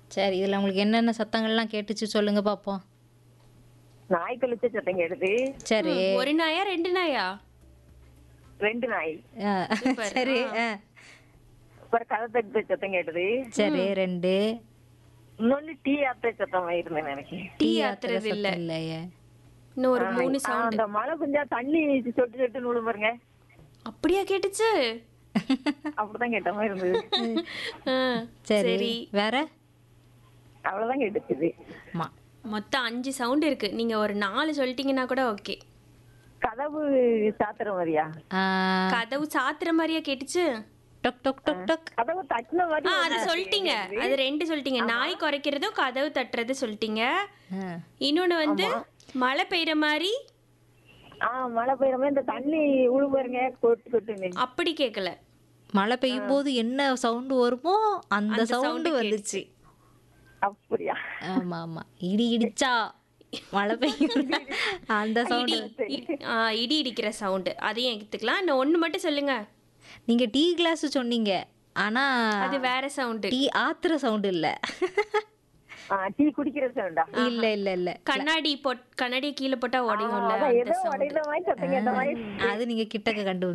சரி இதுல உங்களுக்கு என்னென்ன சத்தங்கள்லாம் கேட்டுச்சு சொல்லுங்க பாப்போம் நாய் கழிச்ச சத்தம் கேட்டது சரி ஒரு நாயா ரெண்டு நாயா ரெண்டு நாய் ஆ, சரி ஆ. அப்புறம் கதை தட்டு சத்தம் கேட்டது சரி ரெண்டு இன்னொன்னு டீ ஆத்த சத்தம் இருந்தேன் எனக்கு டீ ஆத்துற ஆத்துறது இல்ல சத்தம் இல்லையே இன்னும் ஒரு மூணு ஆ, சவுண்ட் அந்த மழை கொஞ்சம் தண்ணி சொட்டு சொட்டு நூலு பாருங்க அப்படியா கேட்டுச்சு அப்படிதான் கேட்ட மாதிரி இருந்தது ஆ, சரி சரி வேற அவ்வளவுதான் கேட்டுச்சு ஆமா மொத்தம் அஞ்சு சவுண்ட் இருக்கு நீங்க ஒரு நாலு சொல்லிட்டீங்கன்னா கூட ஓகே கதவு சாத்துற மாதிரியா ஆ, கதவு சாத்துற மாதிரியா கேட்டுச்சு டொக் டொக் டொக் டொக் கதவு தட்டின மாதிரி ஆ அது சொல்லிட்டீங்க அது ரெண்டு சொல்லிட்டீங்க நாய் குறைக்கிறதும் கதவு தட்டுறது சொல்லிட்டீங்க ஆ. இன்னொன்னு வந்து மழை பெய்யற மாதிரி ஆ மழை பெய்யற மாதிரி இந்த தண்ணி உழு பாருங்க கொட்டு கொட்டுன்னு அப்படி கேட்கல மழை பெய்யும் போது என்ன சவுண்ட் வருமோ அந்த அந்த சவுண்டு sound வந்துச்சு அப்படியா ஆமா ஆமா இடி இடிச்சா மழை பெய்யும் அந்த சவுண்ட் இடி இ- ஆ, இடி இடிக்கிற சவுண்டு அதையும் எடுத்துக்கலாம் இந்த ஒண்ணு மட்டும் சொல்லுங்க நீங்க டீ கிளாஸ் சொன்னீங்க ஆனா அது வேற சவுண்டு டீ ஆத்துற சவுண்ட் இல்ல ஆ, டீ குடிக்கிற சவுண்டா இல்ல இல்ல இல்ல கண்ணாடி போட் கண்ணாடி கீழே போட்டா உடையும்ல அதான் அந்த ஏதோ சவுண்டு உடையிற மாதிரி சத்தம் கேட்ட மாதிரி அது நீங்க கிட்டக்க கண்டு